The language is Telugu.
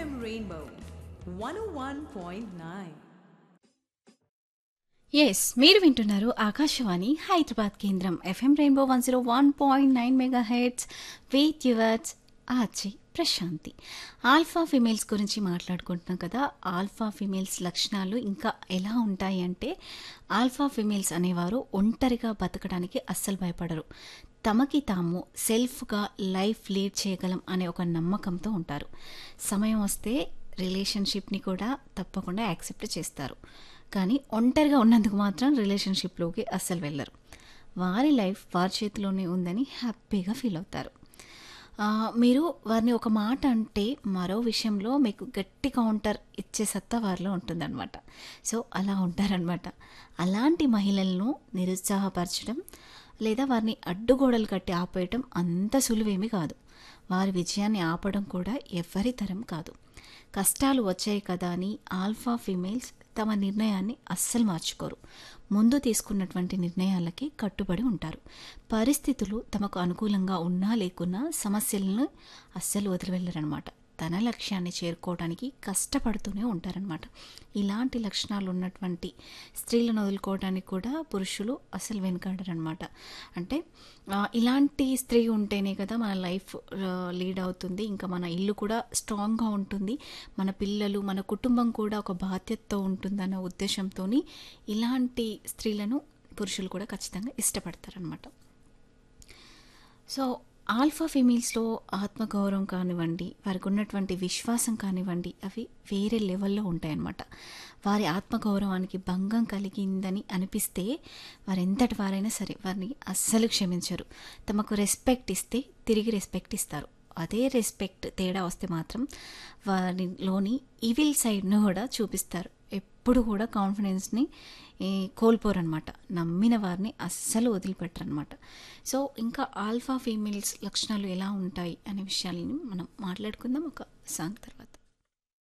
FM Rainbow 101.9. ఎస్ మీరు వింటున్నారు ఆకాశవాణి హైదరాబాద్ కేంద్రం FM Rainbow one zero one point nine mega hits with yours Achi Prashanti alpha females గురించి మాట్లాడుకుంటున్నాం కదా ఆల్ఫా ఫిమేల్స్ లక్షణాలు ఇంకా ఎలా ఉంటాయి అంటే ఆల్ఫా ఫిమేల్స్ అనేవారు ఒంటరిగా బతకడానికి అస్సలు భయపడరు తమకి తాము సెల్ఫ్గా లైఫ్ లీడ్ చేయగలం అనే ఒక నమ్మకంతో ఉంటారు సమయం వస్తే రిలేషన్షిప్ని కూడా తప్పకుండా యాక్సెప్ట్ చేస్తారు కానీ ఒంటరిగా ఉన్నందుకు మాత్రం రిలేషన్షిప్లోకి అస్సలు వెళ్ళరు వారి లైఫ్ వారి చేతిలోనే ఉందని హ్యాపీగా ఫీల్ అవుతారు ఆ, మీరు వారిని ఒక మాట అంటే మరో విషయంలో మీకు గట్టి కౌంటర్ ఇచ్చే సత్తా వారిలో ఉంటుందన్నమాట సో అలా ఉంటారనమాట అలాంటి మహిళలను నిరుత్సాహపరచడం లేదా వారిని అడ్డుగోడలు కట్టి ఆపేయటం అంత సులువేమీ కాదు వారి విజయాన్ని ఆపడం కూడా ఎవరి తరం కాదు కష్టాలు వచ్చాయి కదా అని ఆల్ఫా ఫీమేల్స్ తమ నిర్ణయాన్ని అస్సలు మార్చుకోరు ముందు తీసుకున్నటువంటి నిర్ణయాలకి కట్టుబడి ఉంటారు పరిస్థితులు తమకు అనుకూలంగా ఉన్నా లేకున్నా సమస్యలను అస్సలు వదిలివెళ్ళరనమాట తన లక్ష్యాన్ని చేరుకోవడానికి కష్టపడుతూనే ఉంటారనమాట ఇలాంటి లక్షణాలు ఉన్నటువంటి స్త్రీలను వదులుకోవడానికి కూడా పురుషులు అసలు వెనుకాడరనమాట అంటే ఆ, ఇలాంటి స్త్రీ ఉంటేనే కదా మన లైఫ్ లీడ్ అవుతుంది ఇంకా మన ఇల్లు కూడా స్ట్రాంగ్గా ఉంటుంది మన పిల్లలు మన కుటుంబం కూడా ఒక బాధ్యతతో ఉంటుందన్న ఉద్దేశంతో ఇలాంటి స్త్రీలను పురుషులు కూడా ఖచ్చితంగా ఇష్టపడతారనమాట సో ఆల్ఫా ఫీమేల్స్లో ఆత్మగౌరవం కానివ్వండి వారికి ఉన్నటువంటి విశ్వాసం కానివ్వండి అవి వేరే లెవెల్లో ఉంటాయన్నమాట వారి ఆత్మగౌరవానికి భంగం కలిగిందని అనిపిస్తే వారు ఎంతటి వారైనా సరే వారిని అస్సలు క్షమించరు తమకు రెస్పెక్ట్ ఇస్తే తిరిగి రెస్పెక్ట్ ఇస్తారు అదే రెస్పెక్ట్ తేడా వస్తే మాత్రం వారిలోని ఈవిల్ సైడ్ను కూడా చూపిస్తారు ఎప్పుడు కూడా కాన్ఫిడెన్స్ని కోల్పోరనమాట నమ్మిన వారిని అస్సలు వదిలిపెట్టరనమాట సో ఇంకా ఆల్ఫా ఫీమేల్స్ లక్షణాలు ఎలా ఉంటాయి అనే విషయాలని మనం మాట్లాడుకుందాం ఒక సాంగ్ తర్వాత